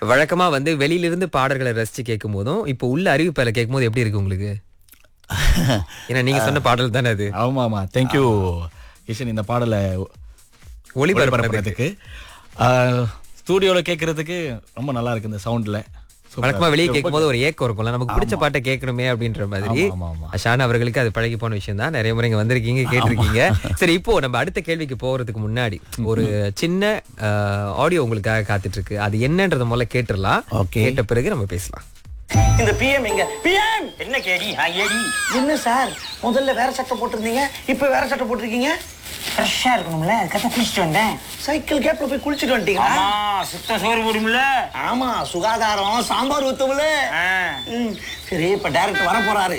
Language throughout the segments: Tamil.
வழக்கமா வந்து வெளியிலிருந்து பாடல்களை ரசிச்சு கேட்கும் போதும் இப்போ உள்ள அறிவிப்பால கேட்கும் போது எப்படி இருக்கு உங்களுக்கு ஏன்னா நீங்க சொன்ன பாடல் தானே அது ஆமா ஆமா தேங்க்யூ கிஷன் இந்த பாடலை ஒளிபரப்புறதுக்கு ஒளிபரப்புறதுக்கு ஸ்டூடியோல கேட்கறதுக்கு ரொம்ப நல்லா இருக்கு இந்த சவுண்ட்ல வழக்கமா வெளியே கேட்கும் போது ஒரு ஏக்கம் இருக்கும்ல நமக்கு பிடிச்ச பாட்டை கேட்கணுமே அப்படின்ற மாதிரி ஆமா, ஆமா. ஷான் அவர்களுக்கு அது பழகி போன விஷயம் தான் நிறைய முறை இங்க வந்திருக்கீங்க கேட்டிருக்கீங்க சரி இப்போ நம்ம அடுத்த கேள்விக்கு போறதுக்கு முன்னாடி ஒரு சின்ன ஆடியோ உங்களுக்காக காத்துட்டு இருக்கு அது என்னன்றத முதல்ல கேட்டுடலாம் Okay. கேட்ட பிறகு நம்ம பேசலாம் இந்த பிஎம் எங்க பிஎம் என்ன கேடி ஆ ஏடி என்ன சார் முதல்ல வேற சட்டை போட்டிருந்தீங்க இப்ப வேற சட்டை போட்டிருக்கீங்க ஃப்ரெஷ்ஷா இருக்கணும்ல அதுக்காக குளிச்சுட்டு வந்தேன் சைக்கிள் கேப்ல போய் குளிச்சுட்டு வந்துட்டீங்களா ஆமா சுத்த சோறு போடும்ல ஆமா சுகாதாரம் சாம்பார் ஊத்தும்ல ம், சரி இப்ப டைரக்டர் வர போறாரு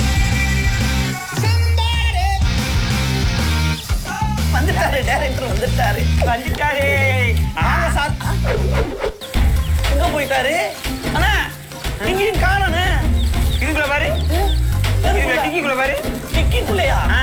வந்துட்டாரு டைரக்டர் வந்துட்டாரு வந்துட்டாரே வாங்க சார் எங்க போயிட்டாரு அண்ணா இங்கேயும் காணோண்ணே இதுக்குள்ள பாரு இதுக்குள்ள டிக்கிக்குள்ள பாரு டிக்கிக்குள்ளையா ஆ.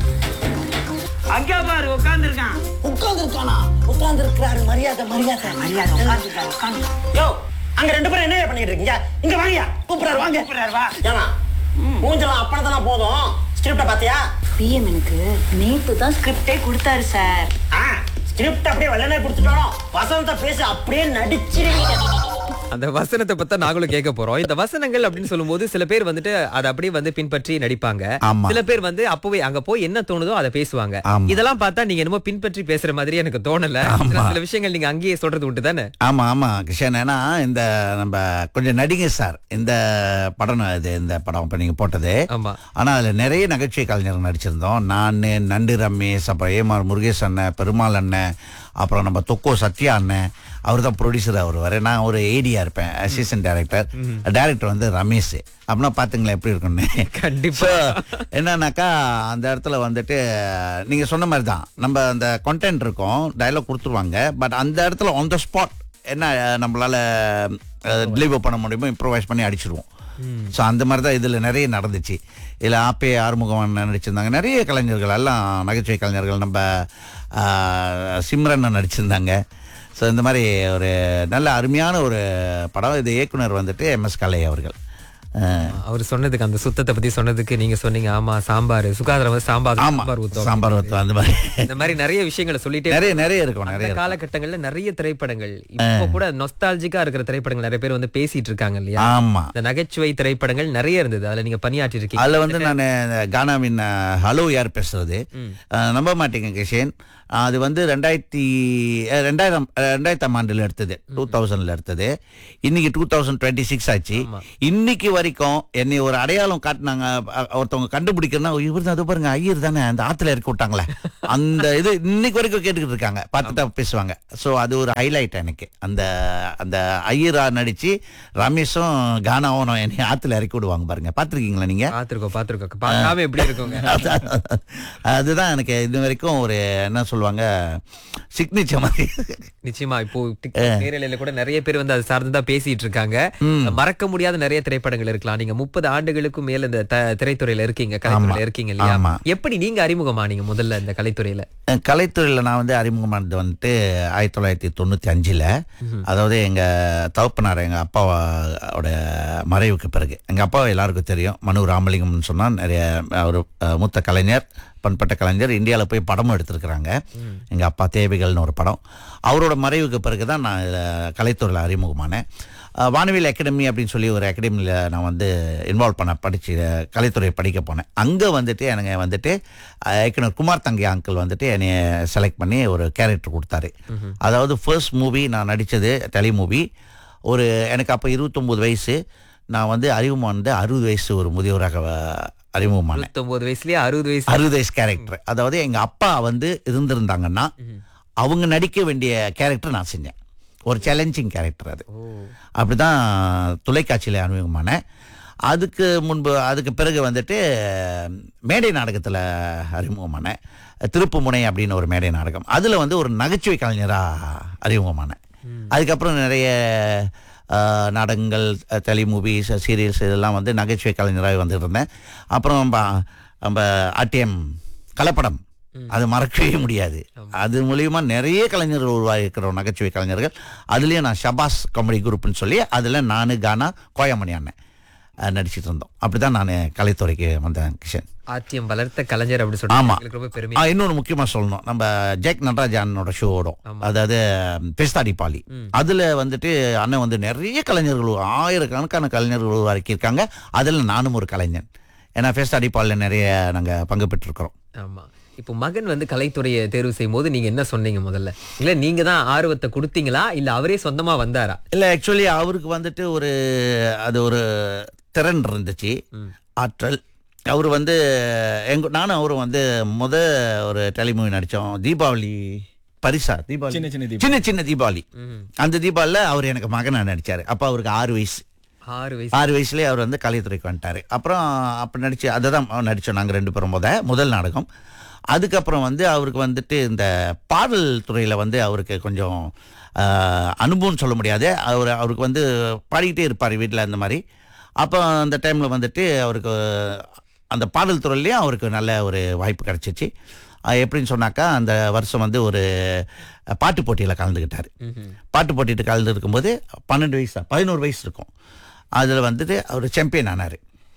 அங்க பாரு உட்கார்ந்து இருக்கான் உட்கார்ந்து இருக்கானா உட்கார்ந்து இருக்கிறாரு மரியாதை மரியாதை மரியாதை உட்கார்ந்து உட்கார்ந்து யோ அங்க ரெண்டு பேரும் என்ன பண்ணிட்டு இருக்கீங்க இங்க வாங்கயா கூப்பிடுறாரு வாங்க கூப்பிடுறாரு, வா. ஏமா மூஞ்சலாம் அப்பனதானா போதும் ஸ்கிரிப்ட பாத்தியா பிஎம் எனக்கு நேத்து தான் ஸ்கிரிப்டே கொடுத்தாரு சார் ஆ ஸ்கிரிப்ட் அப்படியே வெள்ளனே கொடுத்துட்டோம் வசனத்தை பேசி அப்படியே நடிச்சிருவீங்க அந்த வசனத்தை பத்தி நாங்களும் கேட்க போறோம் இந்த வசனங்கள் அப்படின்னு சொல்லும்போது சில பேர் வந்துட்டு அதை அப்படியே வந்து பின்பற்றி நடிப்பாங்க ஆமா. சில பேர் வந்து அப்பவே அங்க போய் என்ன தோணுதோ அதை பேசுவாங்க ஆமா. இதெல்லாம் பார்த்தா நீங்க என்னமோ பின்பற்றி பேசுற மாதிரி எனக்கு தோணல சில- சில விஷயங்கள் நீங்க அங்கேயே சொல்றது உண்டு தானே ஆமா ஆமா கிஷன் ஏன்னா இந்த நம்ம கொஞ்சம் நடிகை சார் இந்த படம் இது இந்த படம் இப்போ நீங்க போட்டது ஆமா ஆனா அதுல நிறைய நகைச்சுவை கலைஞர்கள் நடிச்சிருந்தோம் நான் நண்டு ரமேஷ் அப்புறம் ஏமார் முருகேஷ் அண்ணன் பெருமாள் அண்ணன் அப்புறம் நம்ம தொக்கோ சத்யா அண்ணன் அவர் தான் ப்ரொடியூசர் அவர் வர நான் ஒரு ஏடியா இருப்பேன் அசிஸ்டன்ட் டைரக்டர் டைரக்டர் வந்து ரமேஷ் அப்படின்னா பாத்துங்களேன் எப்படி இருக்கும்னு கண்டிப்பா. So, என்னன்னாக்கா அந்த இடத்துல வந்துட்டு நீங்க சொன்ன மாதிரி தான் நம்ம அந்த கண்டென்ட் இருக்கும் டயலாக் கொடுத்துருவாங்க பட் அந்த இடத்துல ஆன் த ஸ்பாட் என்ன அஹ், நம்மளால டெலிவர் பண்ண முடியுமோ இம்ப்ரூவைஸ் பண்ணி அடிச்சிருவோம் ஸோ அந்த மாதிரி தான் இதில் நிறைய நடந்துச்சு இதில் ஆப்பே ஆறுமுகம் நடிச்சிருந்தாங்க நிறைய கலைஞர்கள் எல்லாம் நகைச்சுவை கலைஞர்கள் நம்ம ஆஹ், சிம்ரன் நடிச்சிருந்தாங்க ஸோ இந்த மாதிரி ஒரு நல்ல அருமையான ஒரு படம் இது இயக்குனர் வந்துட்டு எம்எஸ் கலை அவர்கள் ஆஹ், அவர் சொன்னதுக்கு அந்த சுத்தத்தை பத்தி சொன்னதுக்கு நீங்க சொன்னீங்க ஆமா சாம்பார் சுகாதாரம் வந்து சாம்பார் ஆமா சாம்பார் ஊத்தம் சாம்பார் ஊத்தம் அந்த மாதிரி இந்த மாதிரி நிறைய விஷயங்களை சொல்லிட்டே நிறைய நிறைய இருக்கும் அந்த நிறைய இருக்கும். காலகட்டங்கள்ல நிறைய திரைப்படங்கள் இப்போ கூட நொஸ்டாலஜிக்கா இருக்கிற திரைப்படங்கள் நிறைய பேர் வந்து பேசிட்டு இருக்காங்க இல்லையா ஆமா இந்த நகைச்சுவை திரைப்படங்கள் நிறைய இருந்தது அதுல நீங்க பணியாற்றி இருக்கீங்க அதுல வந்து நான் கானாவின் அஹ், ஹலோ யார் பேசுறது அஹ், நம்ப மாட்டீங்க கிஷேன் அது வந்து ரெண்டாயிரத்தி அஹ், ரெண்டாயிரம் அஹ், ரெண்டாயிரத்தாம் ஆண்டுல எடுத்தது டூ தௌசண்ட்ல எடுத்தது இன்னைக்கு டூ தௌசண்ட் டுவெண்ட்டி சிக்ஸ் ஆச்சு இன்னைக்கு வரைக்கும் என்னை ஒரு அடையாளம் காட்டினாங்க அஹ், ஒருத்தவங்க கண்டுபிடிக்கிறனா இவர் தான் அது பாருங்க ஐயர் தானே அந்த ஆத்துல இறக்கி விட்டாங்களே அந்த இது இன்னைக்கு வரைக்கும் கேட்டுக்கிட்டு இருக்காங்க பார்த்துட்டா பேசுவாங்க ஸோ அது ஒரு ஹைலைட் எனக்கு அந்த அந்த ஐயரா நடிச்சு ரமேஷும் கானாவும் நான் என்னை ஆத்துல இறக்கி விடுவாங்க பாருங்க பார்த்துருக்கீங்களா நீங்க பாத்துருக்கோம் பாத்துருக்கோம் பார்க்காம எப்படி இருக்குங்க அதான். அதுதான் எனக்கு இது வரைக்கும் ஒரு என்ன சொல்லுவாங்க சிக்னேச்சர் மாதிரி நிச்சயமா இப்போ டிக்டாக் நேரலையில கூட நிறைய பேர் வந்து அது சார்ந்துதான் பேசிட்டு இருக்காங்க மறக்க முடியாத நிறைய திரைப்படங்கள் இருக்கலாம் நீங்க முப்பது ஆண்டுகளுக்கும் மேல இந்த த- திரைத்துறையில இருக்கீங்க கலைத்துறையில இருக்கீங்க இல்லையா ஆமா. எப்படி நீங்க அறிமுகமானீங்க முதல்ல இந்த கலைத்துறையில அஹ் கலைத்துறையில் நான் வந்து அறிமுகமானது வந்துட்டு ஆயிரத்தி தொள்ளாயிரத்தி தொண்ணூற்றி அஞ்சில் அதாவது எங்கள் தகப்பனார் எங்கள் அப்பாவோட மறைவுக்கு பிறகு எங்கள் அப்பா எல்லாருக்கும் தெரியும் மனு ராமலிங்கம்னு சொன்னால் நிறைய ஒரு அஹ், மூத்த கலைஞர் பண்பட்ட கலைஞர் இந்தியாவில் போய் படமும் எடுத்திருக்கிறாங்க எங்கள் அப்பா தேவைகள்னு ஒரு படம் அவரோட மறைவுக்கு பிறகு தான் நான் இதில் கலைத்துறையில் அறிமுகமானேன் அஹ், வானவில் அகாடமி அப்படின்னு சொல்லி ஒரு அகாடமியில் நான் வந்து இன்வால்வ் பண்ண படித்து கலைத்துறை படிக்க போனேன் அங்கே வந்துட்டு எனக்கு வந்துட்டு அஹ், இயக்குனர் குமார் தங்கி அங்கிள் வந்துட்டு என்னை செலக்ட் பண்ணி ஒரு கேரக்டர் கொடுத்தாரு அதாவது ஃபர்ஸ்ட் மூவி நான் நடித்தது டெலி மூவி ஒரு எனக்கு அப்போ இருபத்தொம்போது வயசு நான் வந்து அறிமுகம் வந்து அறுபது வயசு ஒரு முதியோராக அஹ், அறிமுகமானேன் இருபத்தொன்பது வயசுலயே அறுபது வயசு அறுபது வயசு கேரக்டர் அதாவது எங்க அப்பா வந்து இருந்திருந்தாங்கன்னா அவங்க நடிக்க வேண்டிய கேரக்டர் நான் செஞ்சேன் ஒரு சேலஞ்சிங் கேரக்டர் அது அப்படிதான் தொலைக்காட்சியில் அறிமுகமானேன் அதுக்கு முன்பு அதுக்கு பிறகு வந்துட்டு மேடை நாடகத்தில் அறிமுகமானேன் திருப்புமுனை அப்படின்னு ஒரு மேடை நாடகம் அதில் வந்து ஒரு நகைச்சுவை கலைஞராக அறிமுகமானேன் அதுக்கப்புறம் நிறைய அஹ், நாடகங்கள் டெலி மூவிஸ் சீரியல்ஸ் இதெல்லாம் வந்து நகைச்சுவை கலைஞராக வந்துட்டு இருந்தேன் அப்புறம் ப- நம்ம ஆர்டிஎம் கலப்படம் அது மறக்கவே முடியாது அது மூலியமா நிறைய கலைஞர்கள் உருவாகிக்கிறோம் நகைச்சுவை கலைஞர்கள் அதுலேயும் நான் ஷபாஸ் காமெடி குரூப்னு சொல்லி அதில் நான் கானா கோயமணி அண்ணன் அஹ், நடிச்சிட்டு இருந்தோம் அப்படிதான் நான் கலைத்துறைக்கு வந்தேன் கிஷன் ஆத்தியம் வளர்த்த கலைஞர் அப்படி சொல்லிட்டு ஆமா எங்களுக்கு ரொம்ப பெருமை ஆ, இன்னொன்னு முக்கியமா சொல்லணும் நம்ம ஜெக் நடராஜனோட ஷோ ஓடும் அதாவது பெஸ்தாடி பாலி அதுல வந்துட்டு அண்ணன் வந்து நிறைய கலைஞர்கள் உரு- ஆயிரக்கணக்கான கலைஞர்கள் உருவாக்கியிருக்காங்க அதுல நானும் ஒரு கலைஞன் ஏன்னா பெஸ்தாடி பாலில் நிறைய நாங்க பங்கு பெற்றிருக்கிறோம் ஆமா இப்போ மகன் வந்து கலைத்துறையை தேர்வு செய்யும் போது நீங்க என்ன சொன்னீங்க முதல்ல இல்ல நீங்க தான் ஆர்வத்தை கொடுத்தீங்களா இல்ல அவரே சொந்தமா வந்தாரா இல்ல ஆக்சுவலி அவருக்கு வந்துட்டு ஒரு அது ஒரு திறன் இருந்துச்சு ஆற்றல் அவர் வந்து எங்க நானும் அவரும் வந்து முத ஒரு டெலிமூவி நடிச்சோம் தீபாவளி பரிசா தீபாவளி சின்ன சின்ன தீபாவளி. சின்ன சின்ன தீபாவளி அந்த தீபாவளில அவர் எனக்கு மகனா நடிச்சாரு அப்ப அவருக்கு ஆறு வயசு ஆறு வயசு ஆறு வயசுலயே அவர் வந்து கலைத்துறைக்கு வந்துட்டாரு அப்புறம் அப்ப நடிச்சு அதை தான் நடிச்சோம் நாங்க ரெண்டு பேரும் முத முதல் நாடகம் அதுக்கப்புறம் வந்து அவருக்கு வந்துட்டு இந்த பாடல் துறையில வந்து அவருக்கு கொஞ்சம் ஆஹ், அனுபவம் சொல்ல முடியாது அவர் அவருக்கு வந்து பாடிக்கிட்டே இருப்பார் வீட்டில் அந்த மாதிரி அப்போ அந்த டைமில் வந்துட்டு அவருக்கு அந்த பாடல் துறையிலையும் அவருக்கு நல்ல ஒரு வாய்ப்பு கிடச்சிச்சு எப்படின்னு சொன்னாக்கா அந்த வருஷம் வந்து ஒரு பாட்டு போட்டியில் கலந்துக்கிட்டார் பாட்டு போட்டிட்டு கலந்து இருக்கும்போது பன்னெண்டு வயசு தான் பதினோரு வயசு இருக்கும் அதில் வந்துட்டு அவர் சாம்பியன் ஆனார்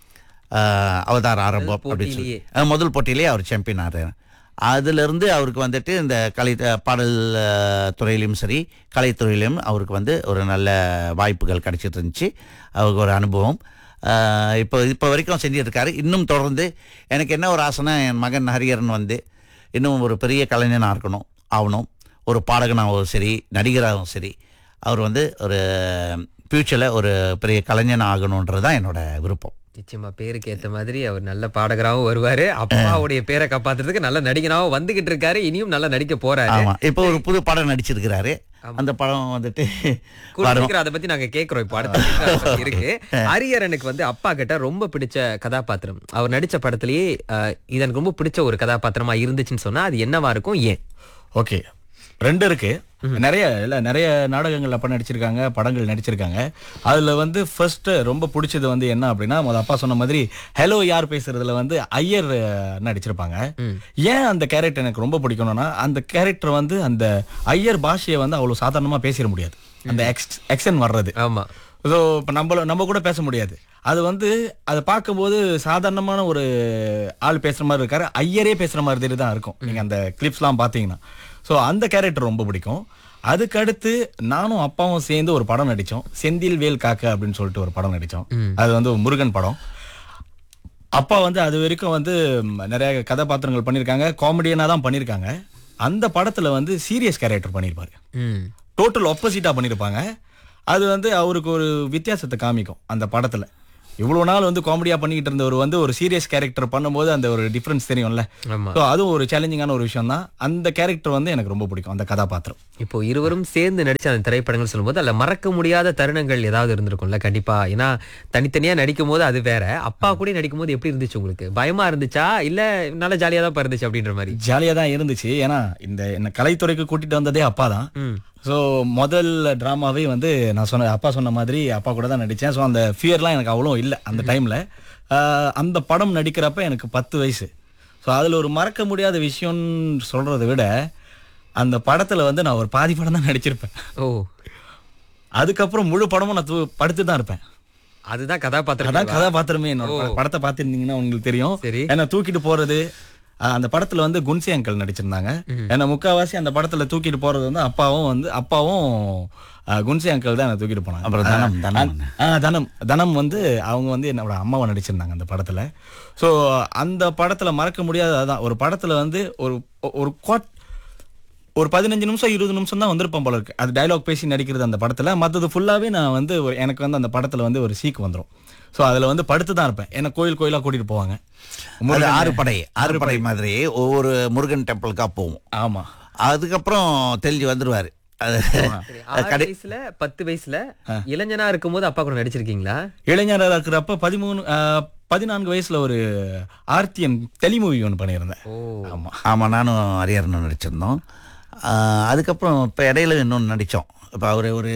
அவதார ஆரம்பம் அப்படின்னு சொல்லி போட்டியிலேயே. அஹ் முதல் போட்டியிலேயே அவர் சாம்பியன் ஆனார் அதிலிருந்து அவருக்கு வந்துட்டு இந்த கலை அஹ் பாடல் அஹ், துறையிலும் சரி கலைத்துறையிலும் அவருக்கு வந்து ஒரு நல்ல வாய்ப்புகள் கிடைச்சிட்டு இருந்துச்சு அவருக்கு ஒரு அனுபவம் அஹ், இப்போ இப்போ வரைக்கும் செஞ்சுட்டு இருக்காரு இன்னும் தொடர்ந்து எனக்கு என்ன ஒரு ஆசைனா என் மகன் ஹரிஹரன் வந்து இன்னும் ஒரு பெரிய கலைஞனாக இருக்கணும் ஆகணும் ஒரு பாடகனாகவும் சரி நடிகராகவும் சரி அவர் வந்து ஒரு ஃப்யூச்சரில் ஒரு பெரிய கலைஞன் ஆகணுன்றது தான் என்னோட விருப்பம் நிச்சயமா பேருக்கு ஏத்த மாதிரி அவர் நல்ல பாடகராகவும் வருவாரு அப்பாவுடைய பேரை காப்பாத்துறதுக்கு நல்ல நடிகனாவும் வந்துகிட்டு இருக்காரு இனியும் நல்லா நடிக்க போறாரு ஆமா இப்போ ஒரு புது படம் நடிச்சிருக்கிறாரு அந்த படம் வந்துட்டு கூடிய வரும் சீக்கிரம் அதை பத்தி நாங்க கேக்குறோம் இப்போ அடுத்த நிமிஷம் அதை பத்தி இருக்கு அரியரனுக்கு வந்து அப்பா கிட்ட ரொம்ப பிடிச்ச கதாபாத்திரம் அவர் நடிச்ச படத்திலேயே அஹ், இது எனக்கு ரொம்ப பிடிச்ச ஒரு கதாபாத்திரமா இருந்துச்சுன்னு சொன்னா அது என்னவா இருக்கும் ஏன் ஓகே ரெண்டு இருக்கு நிறைய இல்ல நிறைய நாடகங்கள் அப்ப நடிச்சிருக்காங்க படங்கள் நடிச்சிருக்காங்க அதுல வந்து ஃபர்ஸ்ட் ரொம்ப பிடிச்சது வந்து என்ன அப்படின்னா முத அப்பா சொன்ன மாதிரி ஹலோ யார் பேசுறதுல வந்து ஐயர் அஹ், நடிச்சிருப்பாங்க ஏன் அந்த கேரக்டர் எனக்கு ரொம்ப பிடிக்கணும்னா அந்த கேரக்டர் வந்து அந்த ஐயர் பாஷையை வந்து அவ்வளவு சாதாரணமா பேசிட முடியாது அந்த எக்ஸ் எக்ஸன் வர்றது ஆமா ஸோ இப்போ நம்ம நம்ம கூட பேச முடியாது அது வந்து அதை பார்க்கும்போது சாதாரணமான ஒரு ஆள் பேசுற மாதிரி இருக்காரு ஐயரே பேசுற மாதிரி தான் இருக்கும் நீங்க அந்த கிளிப்ஸ்லாம் பார்த்தீங்கன்னா ஸோ அந்த கேரக்டர் ரொம்ப பிடிக்கும் அதுக்கடுத்து நானும் அப்பாவும் சேர்ந்து ஒரு படம் நடிச்சோம் செந்தில் வேல் காக்க அப்படின்னு சொல்லிட்டு ஒரு படம் நடிச்சோம் அது வந்து ஒரு முருகன் படம் அப்பா வந்து அது வரைக்கும் வந்து ம், நிறைய கதாபாத்திரங்கள் பண்ணியிருக்காங்க காமெடியனாக தான் பண்ணியிருக்காங்க அந்த படத்துல வந்து சீரியஸ் கேரக்டர் பண்ணியிருப்பாரு ம் டோட்டல் ஆப்போசிட்டா பண்ணியிருப்பாங்க அது வந்து அவருக்கு ஒரு வித்தியாசத்தை காமிக்கும் அந்த படத்துல இவ்வளவு நாள் வந்து காமெடியா பண்ணிக்கிட்டு இருந்தவர் வந்து ஒரு சீரியஸ் கேரக்டர் பண்ணும்போது அந்த ஒரு டிஃபரன்ஸ் தெரியும்ல ஆமா ஸோ அதுவும் ஒரு சேலஞ்சிங்கான ஒரு விஷயம் தான் அந்த கேரக்டர் வந்து எனக்கு ரொம்ப பிடிக்கும் அந்த கதாபாத்திரம் இப்போ இருவரும் சேர்ந்து நடிச்ச அந்த திரைப்படங்கள் சொல்லும்போது அதுல மறக்க முடியாத தருணங்கள் ஏதாவது இருந்திருக்கும்ல கண்டிப்பா ஏன்னா தனித்தனியா நடிக்கும் போது அது வேற அப்பா கூட நடிக்கும் போது எப்படி இருந்துச்சு உங்களுக்கு பயமா இருந்துச்சா இல்ல நல்ல ஜாலியா தான் இருந்துச்சு அப்படின்ற மாதிரி ஜாலியா தான் இருந்துச்சு ஏன்னா இந்த என்ன கலைத்துறைக்கு கூட்டிட்டு வந்ததே அப்பா தான் ஸோ முதல் ட்ராமாவே வந்து நான் சொன்ன அப்பா சொன்ன மாதிரி அப்பா கூட தான் நடித்தேன் ஸோ அந்த ஃபியர்லாம் எனக்கு அவ்வளோ இல்லை அந்த டைமில் அந்த படம் நடிக்கிறப்ப எனக்கு பத்து வயசு ஸோ அதில் ஒரு மறக்க முடியாத விஷயம்னு சொல்கிறத விட அந்த படத்தில் வந்து நான் ஒரு பாதி படம் தான் நடிச்சிருப்பேன் ஓ அதுக்கப்புறம் முழு படமும் நான் தூ- படுத்து தான் இருப்பேன் அதுதான் கதாபாத்திரம் அதான் கதாபாத்திரமே என்னோட பட- படத்தை பார்த்துருந்தீங்கன்னா உங்களுக்கு தெரியும் சரி. என்ன தூக்கிட்டு போறது அஹ் அந்த படத்துல வந்து குன்சி அங்கிள் நடிச்சிருந்தாங்க என்ன முக்காவாசி அந்த படத்துல தூக்கிட்டு போறது வந்து அப்பாவும் வந்து அப்பாவும் அஹ், குன்சி அங்கிள் தான் என்ன தூக்கிட்டு போனாங்க அப்புறம் தனம், தனம். ஆ, தனம் தனம் வந்து அவங்க வந்து என்னோட அம்மாவை நடிச்சிருந்தாங்க அந்த படத்துல ஸோ அந்த படத்துல மறக்க முடியாத அதான் ஒரு படத்துல வந்து ஒரு ஒரு குவாட் ஒரு பதினஞ்சு நிமிஷம் இருபது நிமிஷம் தான் வந்திருப்போம் போல இருக்கு அது டயலாக் பேசி நடிக்கிறது அந்த படத்துல மற்றது ஃபுல்லாவே நான் வந்து ஒரு- எனக்கு வந்து அந்த படத்துல வந்து ஒரு சீக் வந்துரும் ஸோ அதுல வந்து படுத்து தான் இருப்பேன் என்ன கோயில் கோயிலா கூட்டிட்டு போவாங்க அது ஆறு படை ஆறு படை மாதிரி ஒவ்வொரு முருகன் டெம்பிளுக்கா போவோம் ஆமா அதுக்கப்புறம் தெளிஞ்சு வந்துருவாரு அது ஆறு வயசுல பத்து வயசுல இளைஞனா இருக்கும்போது அப்பா கூட நடிச்சிருக்கீங்களா இளைஞராக இருக்கிறப்ப பதிமூணு ஆஹ், பதினான்கு வயசுல ஒரு ஆர்த்தியம் டெலிமூவி ஒன்று பண்ணியிருந்தேன் ஆமா ஆமாம் நானும் அரியரனும் நடிச்சிருந்தோம் ஆஹ் அதுக்கப்புறம் இப்போ இடையில இன்னொன்று நடித்தோம் இப்போ அவர் ஒரு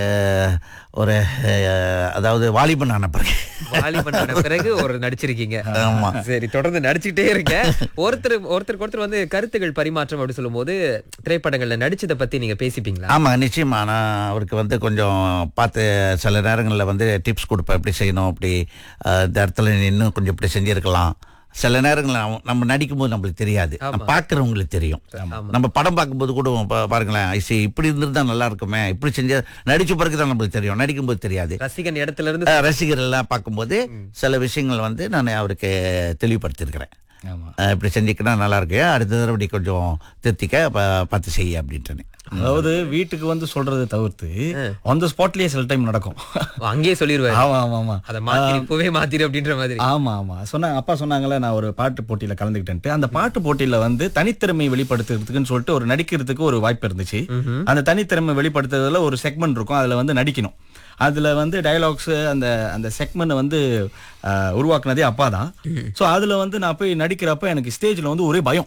ஒரு அஹ், அதாவது வாலிபன் ஆன பிறகு வாலிபன் ஆன பிறகு ஒரு நடிச்சிருக்கீங்க ஆமா. சரி தொடர்ந்து நடிச்சுக்கிட்டே இருங்க ஒருத்தர் ஒருத்தருக்கு ஒருத்தர் வந்து கருத்துகள் பரிமாற்றம் அப்படி சொல்லும்போது திரைப்படங்கள்ல நடிச்சதை பத்தி நீங்க பேசிப்பீங்களா ஆமாம் நிச்சயமா நான் அவருக்கு வந்து கொஞ்சம் பார்த்து சில நேரங்களில் வந்து டிப்ஸ் கொடுப்பேன் இப்படி செய்யணும் இப்படி அஹ், இந்த இடத்துல நீ இன்னும் கொஞ்சம் இப்படி செஞ்சிருக்கலாம் சில நேரங்களில் அவன் நம்ம நடிக்கும்போது நம்மளுக்கு தெரியாது ஆமா. பார்க்குறவங்களுக்கு தெரியும் ஆமா. நம்ம படம் பார்க்கும்போது கூட பா- பாருங்களேன் ஐசி இப்படி இருந்திருந்தா நல்லா இருக்குமே இப்படி செஞ்ச நடிச்ச பிறகு தான் நம்மளுக்கு தெரியும் நடிக்கும்போது தெரியாது ரசிகன் இடத்துல இருந்து அஹ், ரசிகர்கள் எல்லாம் பார்க்கும்போது சில விஷயங்கள் வந்து நான் அவருக்கு தெளிவுபடுத்தியிருக்கிறேன் ஆமா அஹ், இப்படி செஞ்சுக்கினா நல்லா இருக்கு அடுத்த தடவை இப்படி கொஞ்சம் திருத்திக்க ப- பார்த்து செய்ய அப்படின்ட்டு அதாவது வீட்டுக்கு வந்து சொல்றதை தவிர்த்து ஆன் த ஸ்பாட்லயே சில டைம் நடக்கும் அங்கேயே சொல்லிடுவாரு ஆமா ஆமா ஆமா அதை மாத்தி இப்பவே மாத்திரு அப்படின்ற மாதிரி ஆமா ஆமா சொன்னாங்க அப்பா சொன்னாங்கல்ல நான் ஒரு பாட்டு போட்டியில கலந்துக்கிட்டேன்ட்டு அந்த பாட்டு போட்டியில வந்து தனித்திறமை வெளிப்படுத்துறதுக்குன்னு சொல்லிட்டு ஒரு நடிக்கிறதுக்கு ஒரு வாய்ப்பு இருந்துச்சு அந்த தனித்திறமை வெளிப்படுத்துறதுல ஒரு செக்மெண்ட் இருக்கும் அதுல வந்து நடிக்கணும் அதுல வந்து டயலாக்ஸ் அந்த அந்த செக்மெண்ட் வந்து ஆஹ், உருவாக்குனதே அப்பா தான் ஸோ அதுல வந்து நான் போய் நடிக்கிறப்ப எனக்கு ஸ்டேஜ்ல வந்து ஒரே பயம்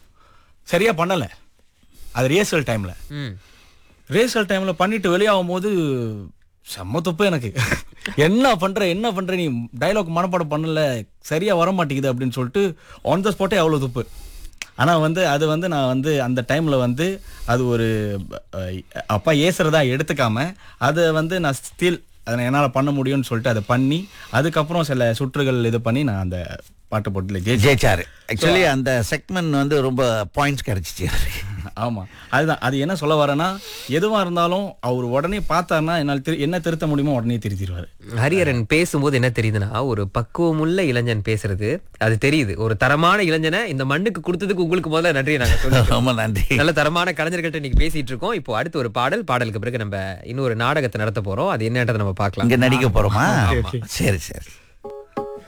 சரியா பண்ணல அது ரியர்சல் டைம்ல ம். ரேசல் டைம்ல பண்ணிட்டு வெளியாகும் போது செம்ம துப்பு எனக்கு என்ன பண்ற என்ன பண்ற நீ டயலாக் மனப்பாடம் பண்ணல சரியா வர மாட்டேங்குது அப்படின்னு சொல்லிட்டு ஆன் த ஸ்பாட்டே அவ்வளோ துப்பு ஆனா வந்து அது வந்து நான் வந்து அந்த டைம்ல வந்து அது ஒரு அஹ், அப்பா ஏசுறதா எடுத்துக்காம அதை வந்து நான் ஸ்டில் அதை என்னால் பண்ண முடியும்னு சொல்லிட்டு அதை பண்ணி அதுக்கப்புறம் சில சுற்றுகள் இது பண்ணி நான் அந்த பாட்டு போட்டியில் ஜெயிச்சேன் ஜெயிச்சாரு ஆக்சுவலி அந்த செக்மெண்ட் வந்து ரொம்ப பாயிண்ட்ஸ் கிடைச்சிச்சு அவருக்கு. ஆமா அதுதான் அது என்ன சொல்ல வரேன்னா எதுவா இருந்தாலும் அவர் உடனே பார்த்தாருன்னா என்னால் திரு என்ன திருத்த முடியுமோ உடனே திருத்திடுவாரு ஹரிஹரன் பேசும்போது என்ன தெரியுதுன்னா ஒரு பக்குவமுள்ள இளைஞன் பேசுறது அது தெரியுது ஒரு தரமான இளைஞனை இந்த மண்ணுக்கு கொடுத்ததுக்கு உங்களுக்கு முதல்ல நன்றி நாங்க சொல்லுவோம் ரொம்ப நன்றி நல்ல தரமான கலைஞர்கள்ட்ட இன்னைக்கு பேசிட்டு இருக்கோம் இப்போ அடுத்து ஒரு பாடல் பாடலுக்கு பிறகு நம்ம இன்னொரு நாடகத்தை நடத்த போறோம் அது என்னன்றதை நம்ம பார்க்கலாம் இங்க நடிக்க போறோமா சரி சரி